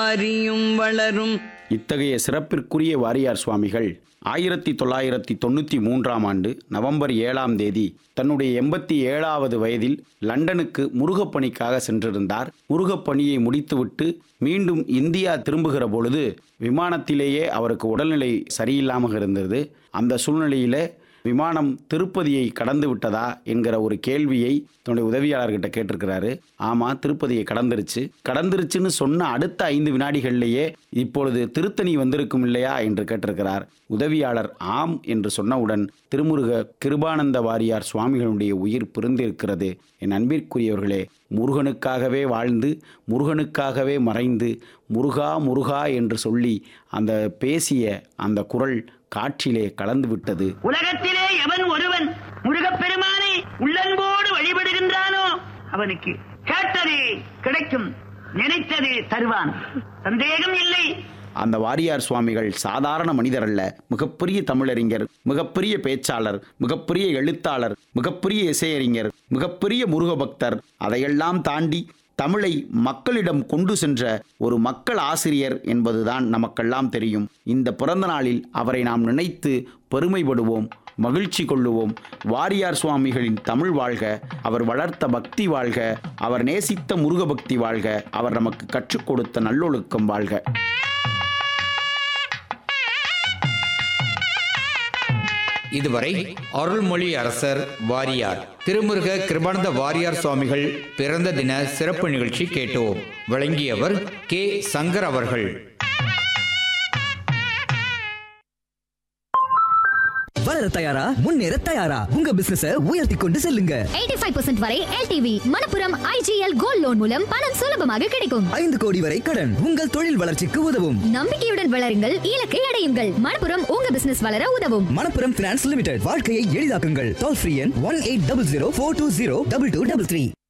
அறியும் வளரும் இத்தகைய சிறப்பிற்குரிய வாரியார் சுவாமிகள் ஆயிரத்தி தொள்ளாயிரத்தி தொண்ணூற்றி மூன்றாம் ஆண்டு நவம்பர் ஏழாம் தேதி தன்னுடைய எண்பத்தி ஏழாவது வயதில் லண்டனுக்கு முருகப்பணிக்காக சென்றிருந்தார் முருகப்பணியை முடித்துவிட்டு மீண்டும் இந்தியா திரும்புகிற பொழுது விமானத்திலேயே அவருக்கு உடல்நிலை சரியில்லாமல் இருந்தது அந்த சூழ்நிலையிலே விமானம் திருப்பதியை கடந்து விட்டதா என்கிற ஒரு கேள்வியை தன்னுடைய உதவியாளர்கிட்ட கேட்டிருக்கிறாரு ஆமா திருப்பதியை கடந்துருச்சு கடந்துருச்சுன்னு சொன்ன அடுத்த ஐந்து வினாடிகள்லேயே இப்பொழுது திருத்தணி வந்திருக்கும் இல்லையா என்று கேட்டிருக்கிறார் உதவியாளர் ஆம் என்று சொன்னவுடன் திருமுருக கிருபானந்த வாரியார் சுவாமிகளுடைய உயிர் பிரிந்திருக்கிறது என் அன்பிற்குரியவர்களே முருகனுக்காகவே வாழ்ந்து முருகனுக்காகவே மறைந்து முருகா முருகா என்று சொல்லி அந்த பேசிய அந்த குரல் காற்றிலே கலந்து விட்டது உலகத்திலே எவன் ஒருவன் முருகப்பெருமானை உள்ளன்போடு வழிபடுகின்றானோ அவனுக்கு கேட்டது கிடைக்கும் நினைத்தது தருவான் சந்தேகம் இல்லை அந்த வாரியார் சுவாமிகள் சாதாரண மனிதர் அல்ல மிகப்பெரிய தமிழறிஞர் மிகப்பெரிய பேச்சாளர் மிகப்பெரிய எழுத்தாளர் மிகப்பெரிய இசையறிஞர் மிகப்பெரிய முருக பக்தர் அதையெல்லாம் தாண்டி தமிழை மக்களிடம் கொண்டு சென்ற ஒரு மக்கள் ஆசிரியர் என்பதுதான் நமக்கெல்லாம் தெரியும் இந்த பிறந்த நாளில் அவரை நாம் நினைத்து பெருமைப்படுவோம் மகிழ்ச்சி கொள்ளுவோம் வாரியார் சுவாமிகளின் தமிழ் வாழ்க அவர் வளர்த்த பக்தி வாழ்க அவர் நேசித்த முருக பக்தி வாழ்க அவர் நமக்கு கற்றுக் கொடுத்த நல்லொழுக்கம் வாழ்க இதுவரை அருள்மொழி அரசர் வாரியார் திருமுருக கிருபானந்த வாரியார் சுவாமிகள் பிறந்த தின சிறப்பு நிகழ்ச்சி கேட்டோம் வழங்கியவர் கே சங்கர் அவர்கள் வளர தயாரா முன்னேற தயாரா உங்க பிசினஸ உயர்த்தி கொண்டு செல்லுங்க 85% வரை எல்டிவி மணப்புரம் ஐஜிஎல் கோல்ட் லோன் மூலம் பணம் சுலபமாக கிடைக்கும் ஐந்து கோடி வரை கடன் உங்கள் தொழில் வளர்ச்சிக்கு உதவும் நம்பிக்கையுடன் வளருங்கள் இலக்கை அடையுங்கள் மணப்புரம் உங்க பிசினஸ் வளர உதவும் மணப்புரம் பினான்ஸ் லிமிடெட் வாழ்க்கையை எளிதாக்குங்கள் டோல் ஃப்ரீ எண் one eight double zero four two zero double two double three